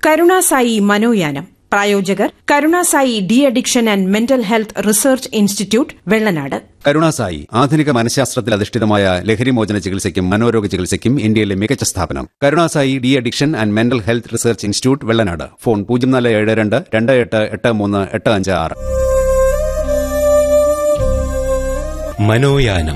കരുണാസായി മനോയാനം പ്രായോജകർ Karunasai de-addiction and mental health research institute Vellanad Karunasai ആധുനിക മനഃശാസ്ത്രത്തിൽ അധിഷ്ഠിതമായ ലഹരിമോചന ചികിത്സയ്ക്കും മനോരോഗ ചികിത്സയ്ക്കും ഇന്ത്യയിലെ മികച്ച സ്ഥാപനം Karunasai de-addiction and mental health research institute Vellanad phone പൂജ്യം നാല് ഏഴ് രണ്ട് രണ്ട് എട്ട് എട്ട് മൂന്ന് എട്ട് അഞ്ച് ആറ് മനോയാനം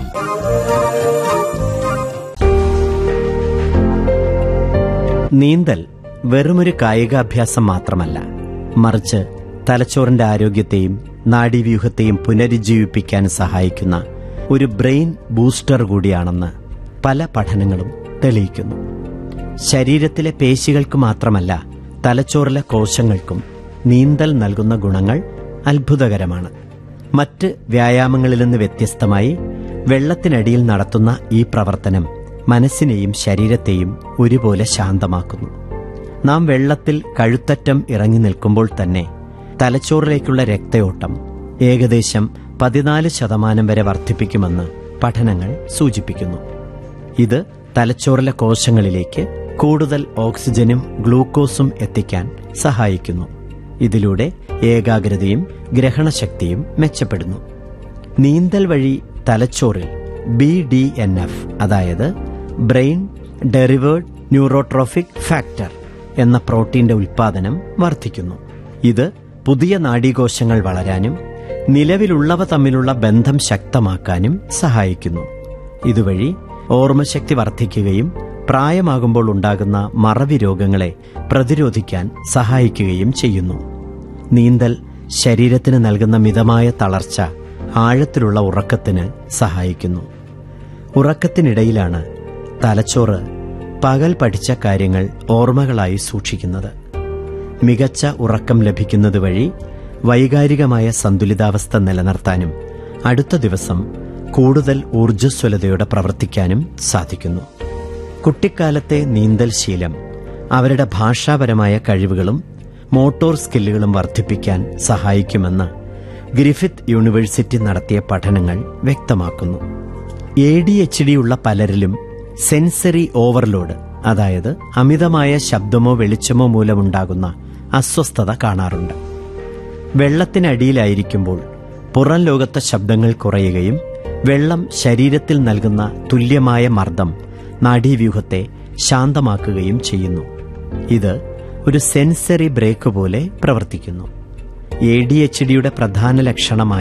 നീന്തൽ വെറുമൊരു കായികാഭ്യാസം മാത്രമല്ല മറിച്ച് തലച്ചോറിന്റെ ആരോഗ്യത്തെയും നാഡീവ്യൂഹത്തെയും പുനരുജ്ജീവിപ്പിക്കാൻ സഹായിക്കുന്ന ഒരു ബ്രെയിൻ ബൂസ്റ്റർ കൂടിയാണെന്ന് പല പഠനങ്ങളും തെളിയിക്കുന്നു ശരീരത്തിലെ പേശികൾക്ക് മാത്രമല്ല തലച്ചോറിലെ കോശങ്ങൾക്കും നീന്തൽ നൽകുന്ന ഗുണങ്ങൾ അത്ഭുതകരമാണ് മറ്റ് വ്യായാമങ്ങളിൽ നിന്ന് വ്യത്യസ്തമായി വെള്ളത്തിനടിയിൽ നടത്തുന്ന ഈ പ്രവർത്തനം മനസ്സിനെയും ശരീരത്തെയും ഒരുപോലെ ശാന്തമാക്കുന്നു നാം വെള്ളത്തിൽ കഴുത്തറ്റം ഇറങ്ങി നിൽക്കുമ്പോൾ തന്നെ തലച്ചോറിലേക്കുള്ള രക്തയോട്ടം ഏകദേശം പതിനാല് ശതമാനം വരെ വർദ്ധിപ്പിക്കുമെന്ന് പഠനങ്ങൾ സൂചിപ്പിക്കുന്നു ഇത് തലച്ചോറിലെ കോശങ്ങളിലേക്ക് കൂടുതൽ ഓക്സിജനും ഗ്ലൂക്കോസും എത്തിക്കാൻ സഹായിക്കുന്നു ഇതിലൂടെ ഏകാഗ്രതയും ഗ്രഹണശക്തിയും മെച്ചപ്പെടുന്നു നീന്തൽ വഴി തലച്ചോറിൽ ബി ഡി എൻ എഫ് അതായത് ബ്രെയിൻ ഡെറിവേർഡ് ന്യൂറോട്രോഫിക് ഫാക്ടർ എന്ന പ്രോട്ടീന്റെ ഉൽപ്പാദനം വർദ്ധിക്കുന്നു ഇത് പുതിയ നാഡീകോശങ്ങൾ വളരാനും നിലവിലുള്ളവ തമ്മിലുള്ള ബന്ധം ശക്തമാക്കാനും സഹായിക്കുന്നു ഇതുവഴി ഓർമ്മശക്തി വർദ്ധിക്കുകയും പ്രായമാകുമ്പോൾ ഉണ്ടാകുന്ന മറവി രോഗങ്ങളെ പ്രതിരോധിക്കാൻ സഹായിക്കുകയും ചെയ്യുന്നു നീന്തൽ ശരീരത്തിന് നൽകുന്ന മിതമായ തളർച്ച ആഴത്തിലുള്ള ഉറക്കത്തിന് സഹായിക്കുന്നു ഉറക്കത്തിനിടയിലാണ് തലച്ചോറ് പകൽ പഠിച്ച കാര്യങ്ങൾ ഓർമ്മകളായി സൂക്ഷിക്കുന്നത് മികച്ച ഉറക്കം ലഭിക്കുന്നത് വഴി വൈകാരികമായ സന്തുലിതാവസ്ഥ നിലനിർത്താനും അടുത്ത ദിവസം കൂടുതൽ ഊർജ്ജസ്വലതയോടെ പ്രവർത്തിക്കാനും സാധിക്കുന്നു കുട്ടിക്കാലത്തെ നീന്തൽ ശീലം അവരുടെ ഭാഷാപരമായ കഴിവുകളും മോട്ടോർ സ്കില്ലുകളും വർദ്ധിപ്പിക്കാൻ സഹായിക്കുമെന്ന് ഗ്രിഫിത്ത് യൂണിവേഴ്സിറ്റി നടത്തിയ പഠനങ്ങൾ വ്യക്തമാക്കുന്നു എ ഡി എച്ച് ഡി ഉള്ള പലരിലും സെൻസറി ഓവർലോഡ് അതായത് അമിതമായ ശബ്ദമോ വെളിച്ചമോ മൂലമുണ്ടാകുന്ന അസ്വസ്ഥത കാണാറുണ്ട് വെള്ളത്തിനടിയിലായിരിക്കുമ്പോൾ പുറം ലോകത്തെ ശബ്ദങ്ങൾ കുറയുകയും വെള്ളം ശരീരത്തിൽ നൽകുന്ന തുല്യമായ മർദ്ദം നാഡീവ്യൂഹത്തെ ശാന്തമാക്കുകയും ചെയ്യുന്നു ഇത് ഒരു സെൻസറി ബ്രേക്ക് പോലെ പ്രവർത്തിക്കുന്നു എ ഡി എച്ച് ഡിയുടെ പ്രധാന ലക്ഷണമായ